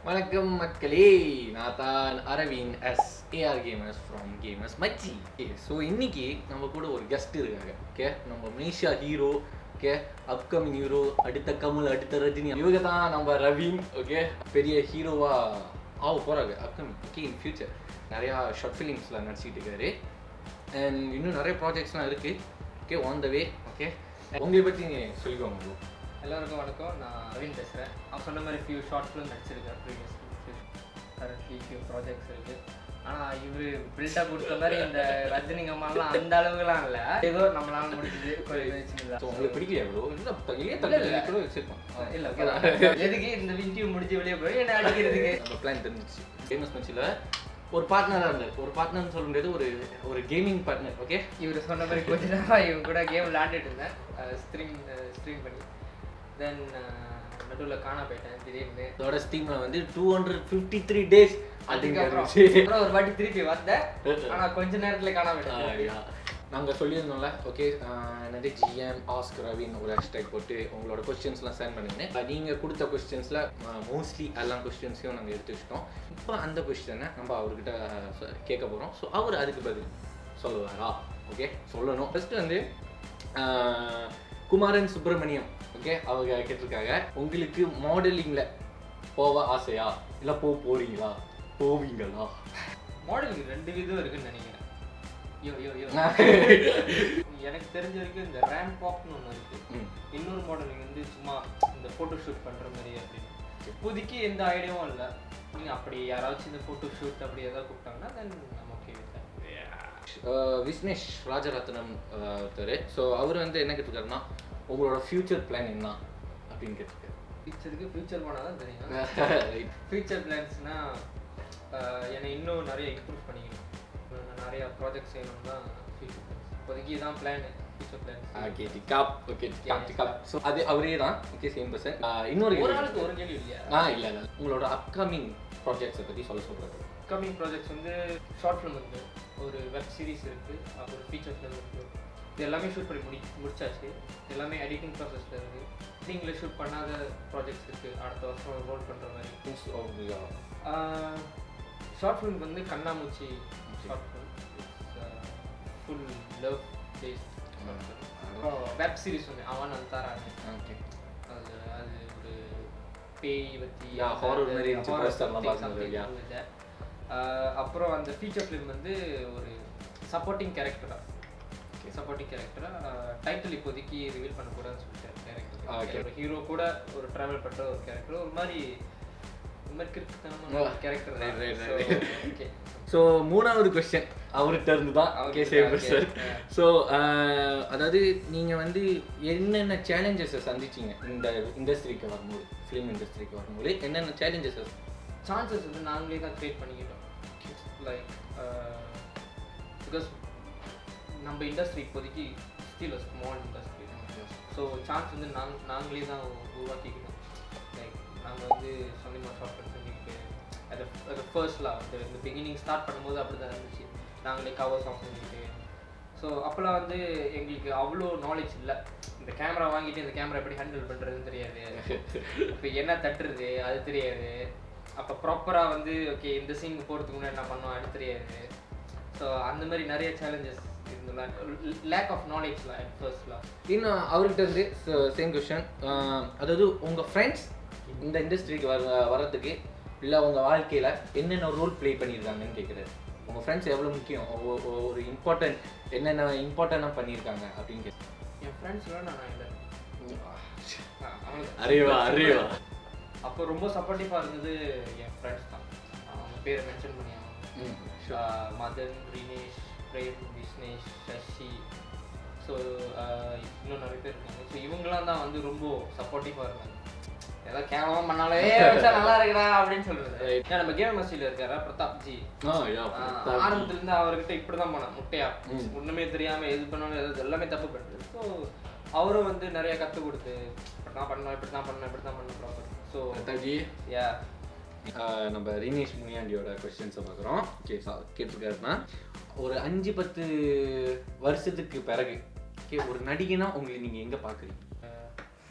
வணக்கம் மக்களே நான் தான் Aravind S AR gamers from gamers மச்சி ஸோ இன்னைக்கு நம்ம கூட ஒரு கெஸ்ட் இருக்காங்க ஓகே நம்ம Malaysia hero okay upcoming hero அடுத்த கமல் அடுத்த ரஜினி இவங்க தான் நம்ம ரவீன் ஓகே பெரிய ஹீரோவா ஆக போகிறாங்க அப்கமிங் ஓகே இன் ஃபியூச்சர் நிறையா ஷார்ட் ஃபிலிம்ஸில் நடிச்சிட்டு இருக்காரு அண்ட் இன்னும் நிறைய ப்ராஜெக்ட்ஸ்லாம் இருக்குது okay on the way okay உங்களை பற்றி சொல்லிக்கோங்க bro. எல்லாருக்கும் வணக்கம் நான் அரவிந்த் பேசுகிறேன் அவன் சொன்ன மாதிரி ஃபியூ ஷார்ட் ஃபிலிம் நடிச்சிருக்கேன் ப்ரீவியஸ் கரண்ட்லி ஃபியூ ப்ராஜெக்ட்ஸ் இருக்குது ஆனால் இவர் பில்டப் கொடுத்த மாதிரி இந்த ரஜினி கமால்லாம் அந்த அளவுக்குலாம் இல்லை ஏதோ நம்மளால முடிஞ்சது கொஞ்சம் சின்னதா. ஸோ உங்களுக்கு பிடிக்கலையா ப்ரோ இல்லை இளைய இல்ல, தளபதி இல்ல. கூட வச்சிருப்பான் இல்ல okay. எதுக்கு இந்த இன்டர்வியூ முடிஞ்சு வெளியே போய் என்ன அடிக்கிறதுக்கு நம்ம பிளான் தெரிஞ்சிச்சு ஃபேமஸ் மச்சில் ஒரு பார்ட்னராக இருந்தார் ஒரு பார்ட்னர்னு சொல்ல முடியாது ஒரு ஒரு கேமிங் பார்ட்னர் ஓகே இவர் சொன்ன மாதிரி கொஞ்ச நேரம் இவங்க கூட கேம் விளையாண்டுட்டு இருந்தேன் ஸ்ட்ரீம் ஸ்ட்ரீம் பண்ணி தென் நடுவில் காணா போயிட்டேன் திடீர்னு அதோட ஸ்டீமில் வந்து two hundred fifty three days அதுக்கப்புறம் அப்படிங்கிறது அப்புறம் ஒரு வாட்டி திருப்பி வந்தேன் ஆனா கொஞ்ச நேரத்துல காணாம போயிட்டேன் நாங்கள் சொல்லியிருந்தோம்ல ஓகே என்னது ஜிஎம் ஆஸ்க் ரவின்னு ஒரு ஹேஷ்டேக் போட்டு உங்களோட கொஸ்டின்ஸ்லாம் சென்ட் பண்ணுங்க நீங்கள் கொடுத்த கொஸ்டின்ஸில் மோஸ்ட்லி எல்லா கொஸ்டின்ஸையும் நாங்கள் எடுத்து வச்சிட்டோம் இப்போ அந்த கொஸ்டினை நம்ம அவர்கிட்ட சொ- கேட்க போகிறோம் ஸோ அவர் அதுக்கு பதில் சொல்லுவாரா ஓகே சொல்லணும் ஃபர்ஸ்ட் வந்து ஆஹ், குமாரன் சுப்பிரமணியம் ஓகே அவங்க கேட்டிருக்காங்க உங்களுக்கு மாடலிங்கில் போக ஆசையா இல்லை போக போறீங்களா போவீங்களா மாடலுக்கு ரெண்டு விதம் இருக்குன்னு நினைக்கிறேன் யோ யோ யோ எனக்கு தெரிஞ்ச வரைக்கும் இந்த ரேம் பாப்னு ஒன்று இருக்கு ம் இன்னொரு மாடலிங் வந்து சும்மா இந்த ஃபோட்டோ ஷூட் பண்ற மாதிரி அப்படின்னு இப்போதைக்கு எந்த ஐடியாவும் இல்லை நீங்க அப்படி யாராச்சும் இந்த ஃபோட்டோ ஷூட் அப்படி ஏதாவது கூப்பிட்டாங்கன்னா தென் நம்ம okay with uh Vignesh Rajaratnam uh ஒருத்தர் ஸோ அவர் வந்து என்ன கேட்டிருக்காருன்னா உங்களோட ஃபியூச்சர் பிளான் என்ன அப்படின்னு கேட்டிருக்காரு ஃபியூச்சருக்கு ஃபியூச்சர் போனால் தான் தெரியும் Right. ஃபியூச்சர் பிளான்ஸ்னா என்னை இன்னும் நிறைய இம்ப்ரூவ் பண்ணிக்கணும் நான் நிறைய ப்ராஜெக்ட் செய்யணும் தான் ஃபியூச்சர் பிளான்ஸ் இப்போதைக்கு தான் பிளான் ஃபியூச்சர் பிளான்ஸ் ஓகே டிகாப் ஓகே டிகாப் டிகாப் ஸோ அது அவரே தான் ஓகே சேம் பர்சன் இன்னொரு ஒரு கேள்வி. ஆளுக்கு ஒரு கேள்வி இல்லையா ஆ இல்லை இல்லை உங்களோட அப்கமிங் ப்ராஜெக்ட்ஸை பற்றி சொல்ல சொல்கிறாரு அப்கமிங் ப்ராஜெக்ட்ஸ் வந்து ஷார்ட் ஃபிலிம் இருக்கு ஒரு வெப் சீரிஸ் இருக்கு அப்புறம் ஒரு ஃபீச்சர் ஃபிலிம் இருக்கு இது எல்லாமே ஷூட் பண்ணி முடி முடிச்சாச்சு எல்லாமே எடிட்டிங் ப்ராசஸில் இருக்கு எடிட்டிங்கில் ஷூட் பண்ணாத ப்ராஜெக்ட்ஸ் இருக்கு அடுத்த வருஷம் ரோல் பண்ணுற மாதிரி ஷார்ட் ஃபிலிம் வந்து Kannamoochi short film full love based அப்புறம் வெப் சீரிஸ் ஒன்று அவன் அந்தாரானு ஓகே அது அது ஒரு பேய் பற்றி Yeah, horror மாதிரி இருந்துச்சு, poster எல்லாம் பார்க்கும்போது, yeah. அப்புறம் அந்த ஃபீச்சர் ஃபிலிம் வந்து ஒரு சப்போர்ட்டிங் கேரக்டரா Okay. சப்போர்ட்டிங் கேரக்டரா டைட்டில் இப்போதைக்கு ரிவீல் பண்ணக்கூடாதுன்னு சொல்லிட்டாரு Ah, okay. கேரக்டர் ஒரு ஹீரோ கூட ஒரு ட்ராவல் பண்ணுற ஒரு கேரக்டர் ஒரு மாதிரி ஒரு மாதிரி கிறுக்குத்தனமான Oh, character right, right, right. Okay so மூணாவது கொஸ்டின் அவர்கிட்ட இருந்து தான் ஓகே அவர்கிட்ட, same okay. Sir Yeah. So அதாவது நீங்கள் வந்து என்னென்ன சேலஞ்சஸை சந்திச்சீங்க இந்த இண்டஸ்ட்ரிக்கு வரும்போது ஃபிலிம் இண்டஸ்ட்ரிக்கு வரும்போது என்னென்ன சேலஞ்சஸஸ் சான்சஸ் வந்து நாங்களே தான் க்ரியேட் பண்ணிக்கிட்டோம் லைக் பிகாஸ் நம்ம இண்டஸ்ட்ரி இப்போதைக்கு still small industry so chance வந்து நாங் நாங்களே தான் உருவாக்கிக்கிட்டோம் லைக் நாங்கள் வந்து சொந்தமாக ஷார்ட் கட் பண்ணிக்கிட்டு அது அது ஃபர்ஸ்ட்லாம் வந்து இந்த பிகினிங் ஸ்டார்ட் பண்ணும்போது அப்படி தான் இருந்துச்சு நாங்களே கவர் சாங் பண்ணிக்கிட்டு ஸோ அப்போல்லாம் வந்து எங்களுக்கு அவ்வளோ நாலேஜ் இல்லை இந்த கேமரா வாங்கிட்டு இந்த கேமரா எப்படி ஹேண்டில் பண்ணுறதுன்னு தெரியாது இப்போ என்ன தட்டுறது அது தெரியாது அப்போ ப்ராப்பராக வந்து ஓகே இந்த சீன் போகிறதுக்கு முன்னாடி என்ன பண்ணோம் அது தெரியாது ஸோ அந்த மாதிரி நிறைய சேலஞ்சஸ் இருந்தல லேக் ஆஃப் நாலேஜ்லாம் அட் ஃபர்ஸ்ட்லாம் இன்னும் அவர்கிட்ட இருந்து சேம் கொஸ்டின் அதாவது உங்கள் ஃப்ரெண்ட்ஸ் இந்த இண்டஸ்ட்ரிக்கு வர வரதுக்கு இல்லை உங்கள் வாழ்க்கையில் என்னென்ன ரோல் ப்ளே பண்ணியிருக்காங்கன்னு கேட்குறாரு உங்கள் ஃப்ரெண்ட்ஸ் எவ்வளோ முக்கியம் ஒ- ஒ- ஒரு இம்பார்ட்டன்ட் என்னென்ன இம்பார்ட்டண்ட்டாக பண்ணியிருக்காங்க அப்படின்னு கேட்குறேன் என் ஃப்ரெண்ட்ஸ்லாம் நான் இல்லை அறிவா அறிவா அப்போ ரொம்ப சப்போர்ட்டிவாக இருந்தது என் ஃப்ரெண்ட்ஸ் தான் அவங்க பேரை மென்ஷன் பண்ணி ஆகணும். ம் sure. ஆஹ் மதன் ரினேஷ் பிரேம் விஸ்னேஷ் சசி ஸோ இன்னும் நிறைய பேர் இருக்காங்க ஸோ இவங்கெல்லாம் தான் வந்து ரொம்ப சப்போர்ட்டிவாக இருக்காங்க ஏதாவது கேவலமா பண்ணாலே வச்சா நல்லா இருக்குடா அப்படின்னு சொல்றது Right. ஏன் நம்ம கேம் மசியில் இருக்காரா பிரதாப் ஜி ஆ யா ஆஹ் ஆரம்பத்துல இருந்து அவர்கிட்ட இப்படி தான் போனேன் முட்டையா ம். ஒண்ணுமே தெரியாம எது பண்ணாலும் எது எல்லாமே தப்பு பண்ணுறது ஸோ அவரும் வந்து நிறைய கற்றுக் கொடுத்து இப்படி தான் பண்ணணும் இப்படி தான் பண்ணணும் இப்படி தான் பண்ணணும் ப்ராப்பர் ஸோ பிரதாப்ஜி யா ஆஹ் நம்ம ரினேஷ் முனியாண்டியோட கொஸ்டின்ஸை பார்க்குறோம் ஓகே சா கேட்டிருக்காருன்னா ஒரு அஞ்சு பத்து வருஷத்துக்கு பிறகு ஓகே ஒரு நடிகைனா உங்களை நீங்கள் எங்கே பார்க்குறீங்க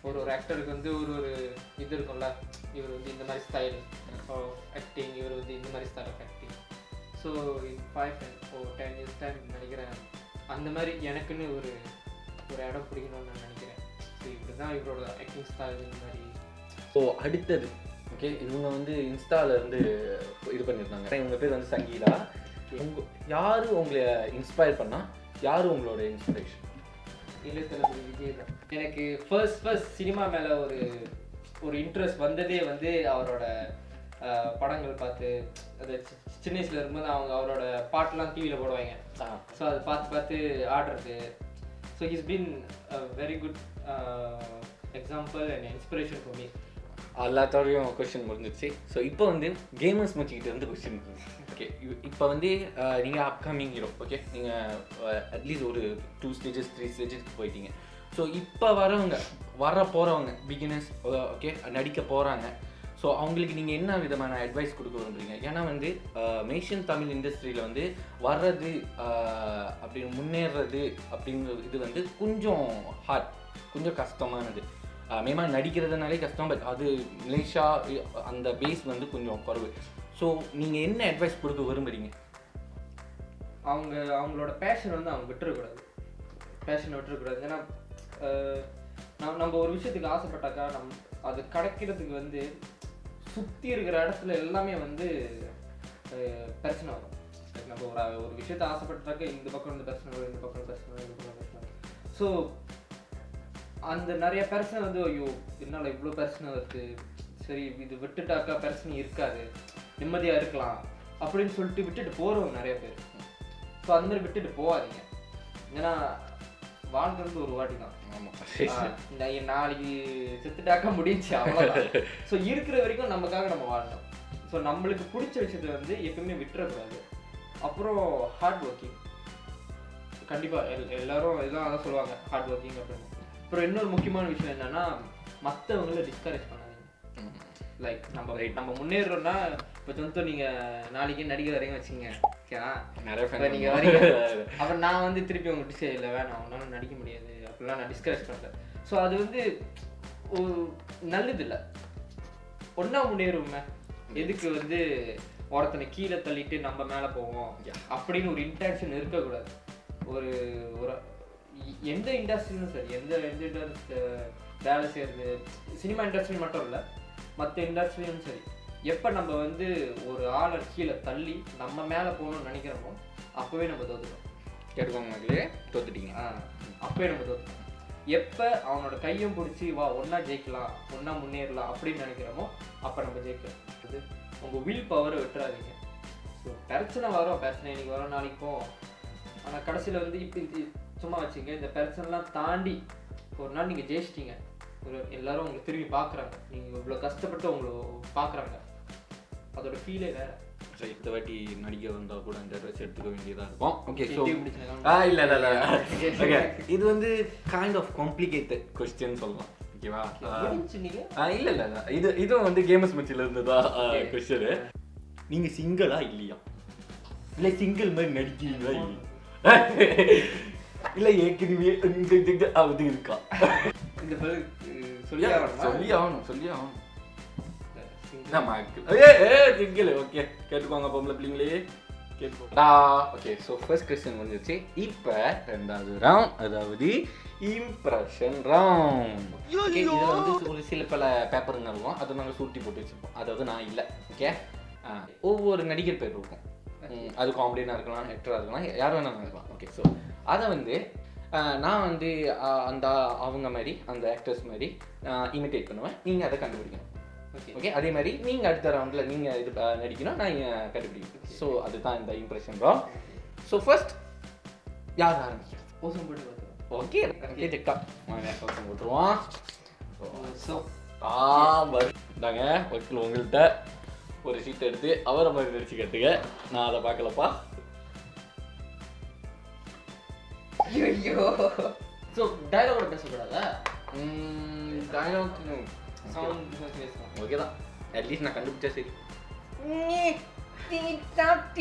ஒரு ஒரு ஆக்டருக்கு வந்து ஒரு ஒரு இது இருக்கும்ல இவர் வந்து இந்த மாதிரி ஸ்டைல் ஆக்டிங் இவர் வந்து இந்த மாதிரி style of acting so in five and oh ten years time நினைக்கிறேன் அந்த மாதிரி எனக்குன்னு ஒரு ஒரு இடம் பிடிக்கணும்னு நான் நினைக்கிறேன் ஸோ இப்படி தான் இவரோட ஆக்டிங் ஸ்டைல் இந்த மாதிரி ஸோ அடுத்தது ஓகே இவங்க வந்து இன்ஸ்டால இருந்து இது பண்ணியிருந்தாங்க இவங்க பேர் வந்து சங்கீதா உங்க யாரு உங்களை இன்ஸ்பயர் பண்ணா யாரு உங்களோட இன்ஸ்பிரேஷன் இளைய தளபதி விஜய் தான் எனக்கு ஃபர்ஸ்ட் ஃபர்ஸ்ட் சினிமா மேலே ஒரு ஒரு இன்ட்ரெஸ்ட் வந்ததே வந்து அவரோட அஹ், படங்கள் பார்த்து அது சி- சின்ன வயசுல இருக்கும்போது அவங்க அவரோட பாட்டெலாம் டிவியில் போடுவாங்க ஸோ அதை பார்த்து பார்த்து ஆடுறது so his been very good example and inspiration for me எல்லாத்தோடையும் கொஸ்டின் முடிஞ்சிருச்சு ஸோ இப்போ வந்து கேமர்ஸ் மச்சிக்கிட்ட இருந்து கொஸ்டின் ஓகே இப்போ வந்து அஹ், நீங்க அப்கமிங் ஹீரோ ஓகே நீங்க அட்லீஸ்ட் ஒரு டூ ஸ்டேஜஸ் த்ரீ ஸ்டேஜஸ்க்கு போயிட்டீங்க ஸோ இப்போ வரவங்க வர போறவங்க பிகினர்ஸ் ஓகே நடிக்க போறாங்க ஸோ அவங்களுக்கு நீங்கள் என்ன விதமான அட்வைஸ் கொடுக்க விரும்புறீங்க ஏன்னா வந்து மேஷன் தமிழ் இண்டஸ்ட்ரியில் வந்து வர்றது அஹ், அப்படி முன்னேறது அப்படிங்கிற இது வந்து கொஞ்சம் ஹார்ட் கொஞ்சம் கஷ்டமானது மேமா நடிக்கிறதுனாலே கஷ்டம் பட் அது மலேசியா இ- அந்த பேஸ் வந்து கொஞ்சம் குறைவு ஸோ நீங்கள் என்ன அட்வைஸ் கொடுக்க விரும்புறீங்க அவங்க அவங்களோட பேஷன் வந்து அவங்க விட்டுறக்கூடாது பேஷனை விட்டுறக்கூடாது ஏன்னா அஹ், நம்ம நம்ம ஒரு விஷயத்துக்கு ஆசைப்பட்டாக்கா நம் அது கிடைக்கிறதுக்கு வந்து சுற்றி இருக்கிற இடத்துல எல்லாமே வந்து அஹ், பிரச்சனை வரும் Like நம்ம ஒரு ஒரு விஷயத்தை ஆசைப்பட்டாக்கா இந்த பக்கம் இந்த பிரச்சனை வரும் இந்த பக்கம் பிரச்சனை வரும் இந்த பக்கம் பிரச்சனை வரும் ஸோ அந்த நிறைய பிரச்சனை வந்து ஐயோ என்னால் இவ்வளோ பிரச்சனை வருது சரி இது விட்டுட்டாக்கா பிரச்சனை இருக்காது நிம்மதியாக இருக்கலாம் அப்படின்னு சொல்லிட்டு விட்டுட்டு போகிறவங்க நிறைய பேர் ஸோ அந்த மாதிரி விட்டுட்டு போகாதீங்க ஏன்னா வாழ்றது ஒரு வாட்டி தான் ஆமாம் ஆஹ் இந்த நாளைக்கு செத்துட்டாக்கா முடிஞ்சு அவ்வளோதான் ஸோ இருக்கிற வரைக்கும் நமக்காக நம்ம வாழணும் ஸோ நம்மளுக்கு பிடிச்ச விஷயத்த வந்து எப்பவுமே விட்டுறக்கூடாது அப்புறம் ஹார்ட் ஒர்க்கிங் கண்டிப்பாக எல் எல்லாரும் எல்லாம் அதான் சொல்லுவாங்க ஹார்ட் ஒர்க்கிங் அப்படின்னு அப்புறம் இன்னொரு முக்கியமான விஷயம் என்னன்னா மற்றவங்கள டிஸ்கரேஜ் பண்ணாதீங்க லைக் நம்ம நம்ம முன்னேறோம்னா இப்போ சொந்த நீங்கள் நாளைக்கு நடிகை வரீங்க வச்சுங்க ஓகேவா நிறைய இப்போ நீங்கள் வரீங்க அப்புறம் நான் வந்து திருப்பி உங்கள்கிட்ட சரி இல்லை வேணாம் உன்னால நடிக்க முடியாது அப்படிலாம் நான் டிஸ்கரேஜ் பண்ணுறேன் ஸோ அது வந்து ஒரு நல்லது இல்லை ஒன்றா முன்னேறுவோமே எதுக்கு வந்து ஒருத்தனை கீழே தள்ளிட்டு நம்ம மேலே போவோம் அப்படின்னு ஒரு இன்டென்ஷன் இருக்கக்கூடாது ஒரு ஒரு எ- எந்த இண்டஸ்ட்ரியும் சரி எந்த எந்த இண்டஸ்ட்ரி வேலை செய்கிறது சினிமா இண்டஸ்ட்ரி மட்டும் இல்லை மற்ற இண்டஸ்ட்ரியும் சரி எப்போ நம்ம வந்து ஒரு ஆளை கீழே தள்ளி நம்ம மேலே போகணும்னு நினைக்கிறோமோ அப்போவே நம்ம தோத்துட்டோம் கேட்டுக்கோங்க மக்களே தோத்துட்டீங்க ஆ அப்போவே நம்ம தோத்துட்டோம் எப்போ அவனோட கையும் பிடிச்சி வா ஒன்றா ஜெயிக்கலாம் ஒன்றா முன்னேறலாம் அப்படின்னு நினைக்கிறோமோ அப்போ நம்ம ஜெயிக்கலாம் அது உங்கள் வில் பவரை விட்டுறாதீங்க ஸோ பிரச்சனை வரும் பிரச்சனை இன்னைக்கு வரும் நாளைக்கு போகும் ஆனால் கடைசியில் வந்து இப்போ இது சும்மா வச்சுங்க இந்த பிரச்சனைலாம் தாண்டி ஒரு நாள் நீங்கள் ஜெயிச்சிட்டீங்க ஒரு எல்லாரும் உங்களை திரும்பி பார்க்குறாங்க நீங்கள் இவ்வளோ கஷ்டப்பட்டு உங்களை பார்க்குறாங்க அதோட ஃபீலே வேற ஸோ இந்த வாட்டி நடிக்க வந்தால் கூட இந்த ட்ரெஸ் எடுத்துக்க வேண்டியதாக இருக்கும் ஓகே ஸோ TV பிடிச்சதுனால. ஆ இல்லை இல்லை இல்லை ஓகே இது வந்து கைண்ட் ஆஃப் காம்ப்ளிகேட்டட் கொஸ்டின் சொல்லலாம் ஓகேவா முடிஞ்சு நீங்கள் ஆ இல்லை இல்லை இல்லை இது இதுவும் வந்து கேமஸ் மச்சில் இருந்து தான் கொஸ்டின் நீங்கள் சிங்கிளா இல்லையா இல்லை சிங்கிள் மாதிரி நடிக்கிறீங்களா இல்லையா இல்லை ஏற்கனவே இந்த இது அது இருக்கா இந்த பதில் அஹ், சொல்லி ஆகணுமா? சொல்லி ஆகணும் சொல்லி ஆகணும் Single. என்னம்மா ஏ ஏ சிங்கிள் ஓகே கேட்டுக்கோங்க பொம்பளை பிள்ளைங்களே கேட்டுக்கோடா ஓகே ஸோ ஃபர்ஸ்ட் கொஸ்டின் வந்துருச்சு இப்போ ரெண்டாவது ரவுண்ட் அதாவது இம்ப்ரெஷன் ரவுண்ட் ஓகே இதில் வந்து ஒரு சில பல பேப்பருங்க இருக்கும் அதை நாங்கள் சுட்டி போட்டு வச்சுருப்போம் அதாவது நான் இல்லை ஓகே ஒவ்வொரு நடிகர் பேர் இருக்கும் ம், அது காமெடியனாக இருக்கலாம் ஆக்டராக இருக்கலாம் யார் வேணாலும் இருக்கலாம் ஓகே ஸோ அதை வந்து ஆஹ், நான் வந்து ஆஹ், அந்த அவங்க மாதிரி அந்த ஆக்டர்ஸ் மாதிரி இமிட்டேட் பண்ணுவேன் நீங்கள் அதை கண்டுபிடிக்கணும் Okay. ஓகே அதே மாதிரி நீங்கள் அடுத்த ரவுண்டில் நீங்கள் இது ஆஹ், நடிக்கணும் நான் இங்க கண்டுபிடிக்கணும் ஸோ அதுதான் இந்த இம்ப்ரெஷன் ரா ஸோ ஃபர்ஸ்ட் யார் ஆரம்பிக்கிறோம் ஓசம் போட்டு பார்த்துக்கலாம் ஓகே ஓகே டெக்கா வாங்க ஓகே போட்டுருவான் ஸோ ஆ இந்தாங்க வக்கீல் உங்கள்கிட்ட ஒரு சீட் எடுத்து அவரை மாதிரி நடிச்சு கட்டுங்க நான் அதை பார்க்கலப்பா ஐயோ ஸோ டயலாகோட பேசக்கூடாதா டயலாக் சவுண்ட் பேசலாம் ஓகே தான் அட்லீஸ்ட் நான் கண்டுபிடிச்சா சரி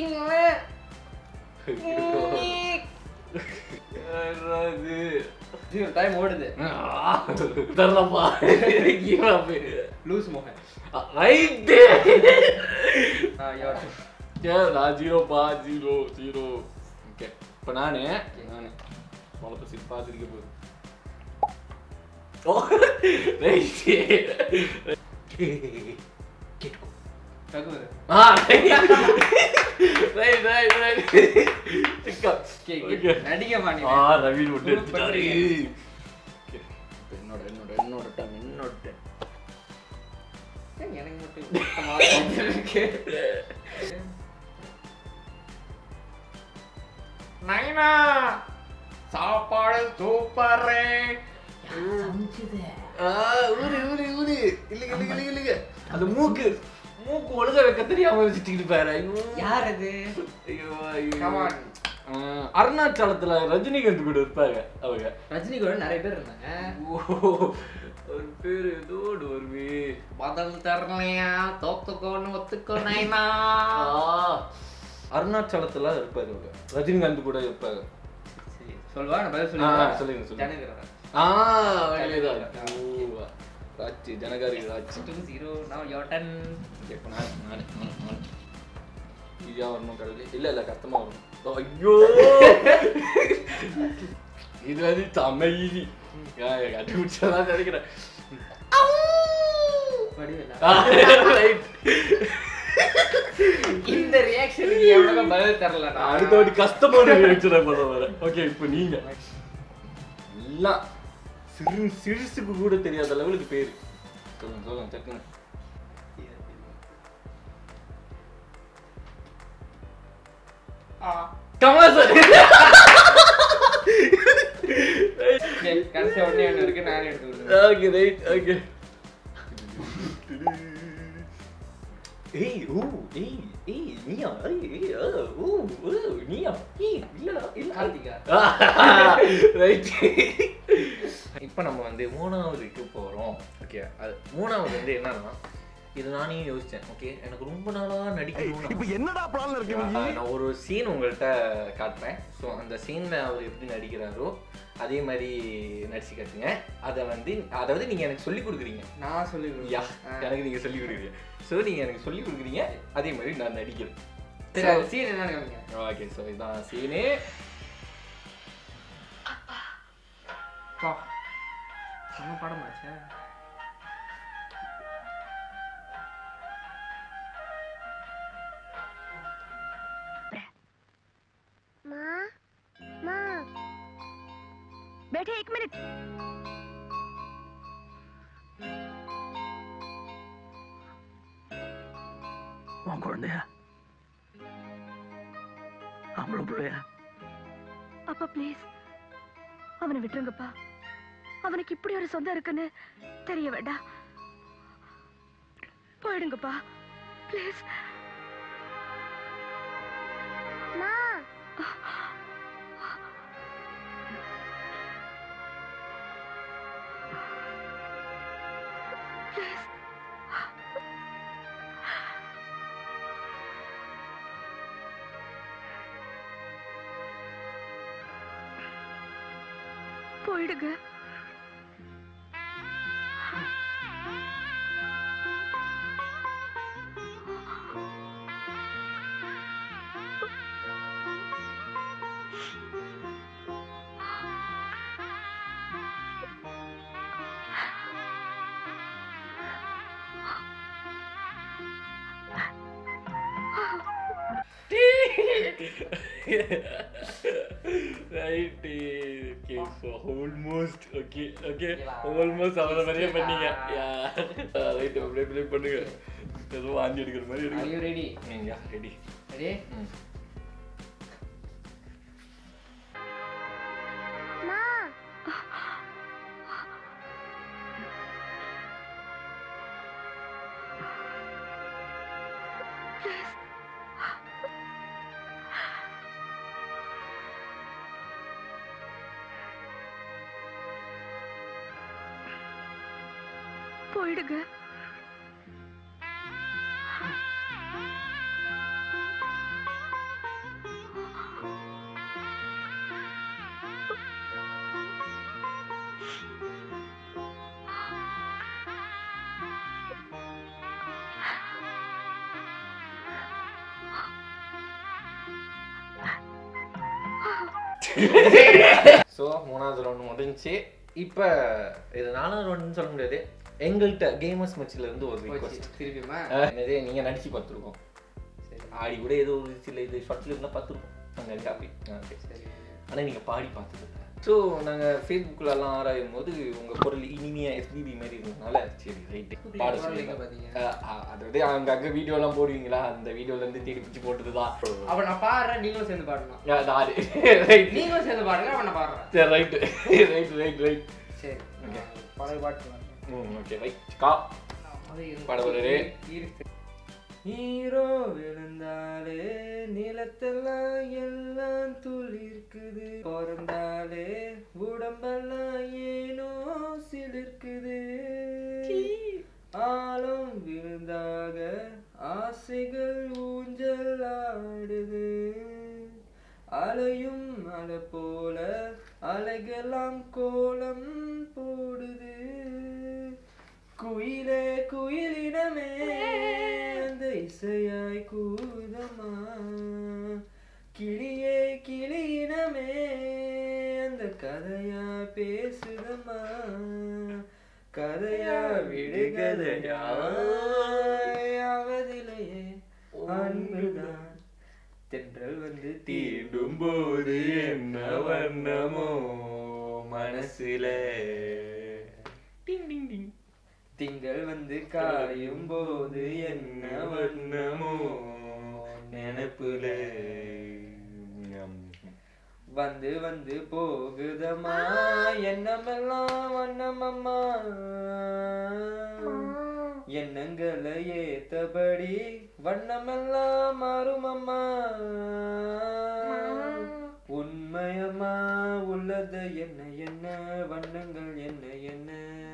சாப்பிட்டீங்களா யாராது? டைம் ஓடுது தரலப்பா லூஸ் மோகன் ரைட்டு யோர் நான் ஜீரோப்பா ஜீரோ ஜீரோ ஓகே இப்போ நானு நானு முளப்பு சிப்பா சிரிக்க போகுது ஓ ரைட்டு கேட்டுக்கோ ரகுவர் ஆ ரைட் ரைட் ரைட் சிக்கா ஓகே நடிக்க ஆ மாட்டேன் ரவி விட்டு Prove எடுத்துட்டாரு பண்றீங்க. Okay. இப்ப என்னோட என்னோட என்னோட டம் என்னோட turn. எனக்கு மட்டும் கஷ்டமா இருக்கு நைனா சாப்பாடு சூப்பரே ஆ, ஊரு, ஊரு, ஊரு. இல்லைங்க, இல்லைங்க, இல்லைங்க, இல்லைங்க. அந்த மூக்கு மூக்கு ஒழுங்கா வைக்க தெரியாம வச்சுட்டு பாரு ஐயோ. யார் அது ஐயோ, ஐயோ. Come on. ஆ, அருணாச்சலத்துல ரஜினிகாந்த் கூட இருப்பாங்க அவங்க ரஜினி கூட நிறைய பேர் இருந்தாங்க ஓ, ஒரு பேரு ஏதோ ஒண்ணு வருமே பதில் தரலையா தோத்துக்கோன்னு ஒத்துக்கோ நைனா ஆ, அருணாச்சலத்துல இருப்பாரு அவங்க ரஜினிகாந்த் கூட இருப்பாங்க சரி சொல்வா நான் பதில் ஆ, சொல்லுங்க சொல்லுங்க, சொல்லுங்க. ஜனகரன் ஆ அதேதான். Oh, Raji Janakari Raji two zero நான் யோர் டன் இப்போ நான் நானே நானே நானே ஈஸியாக வரணும் கடவுளே இல்லை இல்லை கஷ்டமாக வரணும் ஓ, ஐயோ இது வந்து செம்ம ஈஸி கண்டுபிடிச்சதான் நினைக்கிறேன் ரைட் இந்த ரியாக்ஷனுக்கு எவ்வளவு பதில் தரல அடுத்த வாட்டி கஷ்டமான ரியாக்ஷனை பண்ண வரேன் ஓகே இப்போ நீங்க எல்லாம் சிறு சிறுசுக்கு கூட தெரியாத லெவலுக்கு பேரு சொல்லுங்க சொல்லுங்க டக்குன்னு கமல் சார் கடைசி ஒண்ணே ஒண்ணு இருக்கு நானே எடுத்துக்கிறேன் ஓகே ரைட் ஓகே ஏய் ஓ ஏய் ஏய் நீயா ஏய் ஏய் ஆ, ஓ ஓ நீயா ஏய் இல்லடா இல்ல கார்த்திகா ரைட் இப்போ நம்ம வந்து மூணாவதுக்கு போகிறோம் ஓகே அது மூணாவது வந்து என்னன்னா இது நானே யோசிச்சேன் ஓகே எனக்கு ரொம்ப நாளாக நடிக்கணும்னு இப்ப என்னடா பிளான்ல இருக்கு நீ? ஆஹ் நான் ஒரு சீன் உங்கள்கிட்ட காட்டுறேன் ஸோ அந்த சீனில் அவர் எப்படி நடிக்கிறாரோ அதே மாதிரி நடிச்சு காட்டுங்க அதை வந்து அதாவது நீங்கள் எனக்கு சொல்லி கொடுக்குறீங்க நான் சொல்லி யா எனக்கு நீங்கள் சொல்லி கொடுக்குறீங்க ஸோ நீங்கள் எனக்கு சொல்லி கொடுக்குறீங்க அதே மாதிரி நான் நடிக்கிறேன் சரி அது சீன் என்னன்னு காமிங்க ஓகே ஸோ இதான் சீனு பா செம்ம படமாச்சே माँ माँ बैठे एक मिनट உன் குழந்தையா ஆம்பளை பிள்ளையா அப்பா ப்ளீஸ் அவனை விட்டுருங்கப்பா அவனுக்கு இப்படி ஒரு சொந்தம் இருக்குன்னு தெரிய வேண்டாம் போயிடுங்கப்பா ப்ளீஸ் ப்ளீஸ் போயிடுங்க right okay so almost okay okay ஓகேவா? ஆல்மோஸ்ட் அவரை மாதிரியே பண்ணீங்க Yeah. யா ரைட் அப்படியே ப்ளே பண்ணுங்க ஏதோ வாந்தி எடுக்கிற மாதிரி Are you எடுங்க ready? Yeah ready Ready? போயிடுங்க ஸோ மூணாவது ரவுண்ட் முடிஞ்சுச்சு இப்போ இது நாலாவது ரவுண்டுன்னு சொல்ல முடியாது எங்கள்கிட்ட கேமர்ஸ் மச்சில இருந்து ஒரு ரிக்வஸ்ட் திருப்பியுமா நிறைய நீங்கள் நடிச்சு பார்த்துருக்கோம் சரி ஆடி கூட ஏதோ ஒரு சில இது ஷார்ட் ஃபிலிம்லாம் பார்த்துருக்கோம் நாங்கள் காப்பி சரி ஆனால் நீங்கள் பாடி பார்த்தது ஸோ நாங்கள் ஃபேஸ்புக்கிலலாம் ஆராயும் போது உங்கள் குரல் இனிமையாக எஸ்பிபி மாதிரி இருந்ததுனால சரி ரைட்டு பாட குரல் சொல்லி எங்க பாத்தீங்க? அதாவது அங்கே அங்கே வீடியோலாம் போடுவீங்களா அந்த வீடியோலேருந்து தேடி பிடிச்சி போட்டது தான் அப்ப நான் பாடுறேன் நீங்களும் சேர்ந்து பாடணும் நாலு ரைட் நீங்களும் சேர்ந்து பாடுங்க அவன் நான் பாடுறேன் சரி ரைட்டு ரைட் ரைட் ரைட் சரி Okay. பழைய பாட்டு பாடுறேன். ம் ஓகே ரைட் கா அது இருக்கு. பாட வருது. இருக்கு. ஹீரோ விழுந்தாலே நிலத்தெல்லாம் எல்லாம் துளிர்க்குது பிறந்தாலே உடம்பெல்லாம் ஏனோ சிலிர்க்குது ஆழம் விழுந்தாக ஆசைகள் ஊஞ்சல் ஆடுது அலையும் அலை போல அலைகளாம் கோலம் போடுது குயிலே குயிலினமே அந்த இசையாய் கூதமா கிளியே கிளியினமே அந்த கதையா பேசுதம்மா கதையா விடுகதையா அவதிலையே அன்புதான் தென்றல் வந்து தீண்டும் போது என்ன வண்ணமோ மனசுல டிங் டிங் டிங் திங்கள் வந்து காயும் போது என்ன வண்ணமோ நினப்புல வந்து வந்து போகுதம்மா எண்ணமெல்லாம் வண்ணமம்மா எண்ணங்களை ஏத்தபடி வண்ணமெல்லாம் மாறுமம்மா உண்மையம்மா உள்ளது என்ன என்ன வண்ணங்கள் என்ன என்ன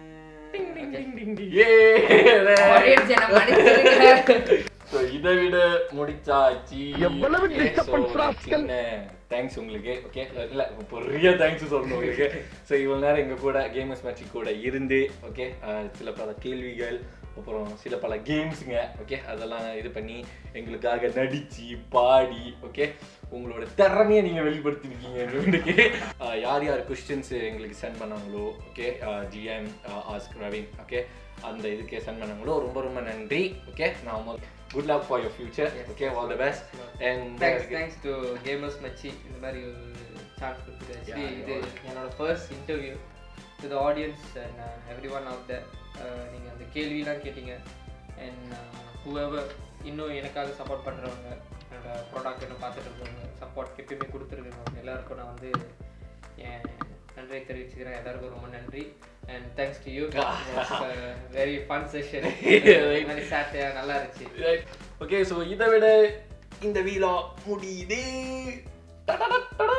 Audience என்னை மன்னிச்சிடுங்க. So, இதை விட முடிச்சாச்சு எவ்வளவு Okay, so, disturbance, rascal. சின்ன தேங்க்ஸ் உங்களுக்கு ஓகே இல்ல பெரிய தேங்க்ஸ் சொல்லணும் உங்களுக்கு ஸோ இவ்வளோ நேரம் எங்க கூட கேமர்ஸ் மேட்ச் கூட இருந்து ஓகே சில பல கேள்விகள் அப்புறம் சில பல கேம்ஸுங்க ஓகே அதெல்லாம் இது பண்ணி எங்களுக்காக நடிச்சு பாடி ஓகே உங்களோட திறமையை நீங்க வெளிப்படுத்திருக்கீங்க எங்களுக்கு அஹ், யார் யார் கொஸ்டின்ஸ் எங்களுக்கு சென்ட் பண்ணாங்களோ okay GM ask Raveen okay அந்த இதுக்கு சென்ட் பண்ணாங்களோ ரொம்ப ரொம்ப நன்றி ஓகே நான் good luck for your future okay all the best and thanks thanks to gamers மச்சி இந்த மாதிரி ஒரு சான்ஸ் கொடுத்தது ஆக்சுவலி Yeah, இது you're என்னோட first interview to the audience and every one of the நீங்கள் அந்த கேள்விலாம் கேட்டீங்க அண்ட் ஹூஎவர் இன்னும் எனக்காக சப்போர்ட் பண்ணுறவங்க என்னோட ப்ராடக்ட் என்ன பார்த்துட்டு இருக்கவங்க சப்போர்ட் எப்பயுமே கொடுத்துருக்கவங்க எல்லாருக்கும் நான் வந்து என் நன்றியை தெரிவிச்சுக்கிறேன் எல்லாருக்கும் ரொம்ப நன்றி and thanks to you very fun session மாதிரி சாட் நல்லா இருந்துச்சு ஓகே ஸோ இதை விட இந்த வீலா முடியுது டடடடடா.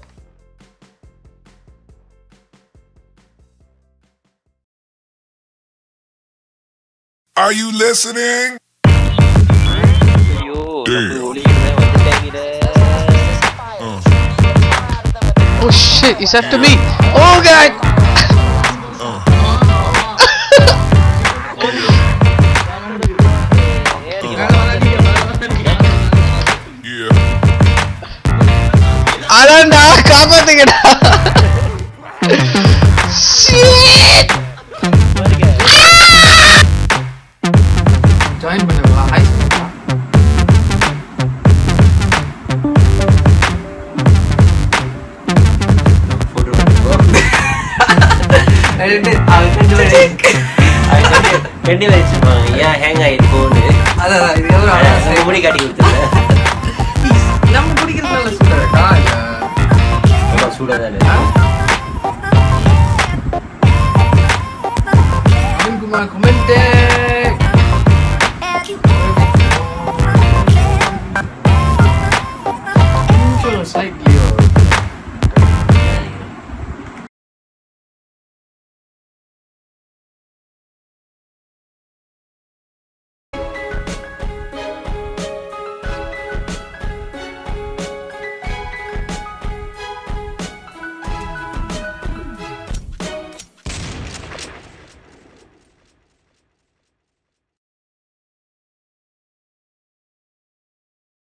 Are you listening? Oh shit, it's after me. Oh god! Yeah. அதான்டா காப்பாத்துங்கடா Shit! ஜாயின் பண்ணுங்களா ஹாய் ரெண்டு வச்சிருப்பாங்க ஏன் ஹேங் ஆயிருக்கோன்னு அதான் இது எவ்வளோ உங்க முடி காட்டி கொடுத்துருங்க நம்ம குடிக்கிறதுனால சூடாடா சூடாக தான் இருக்கு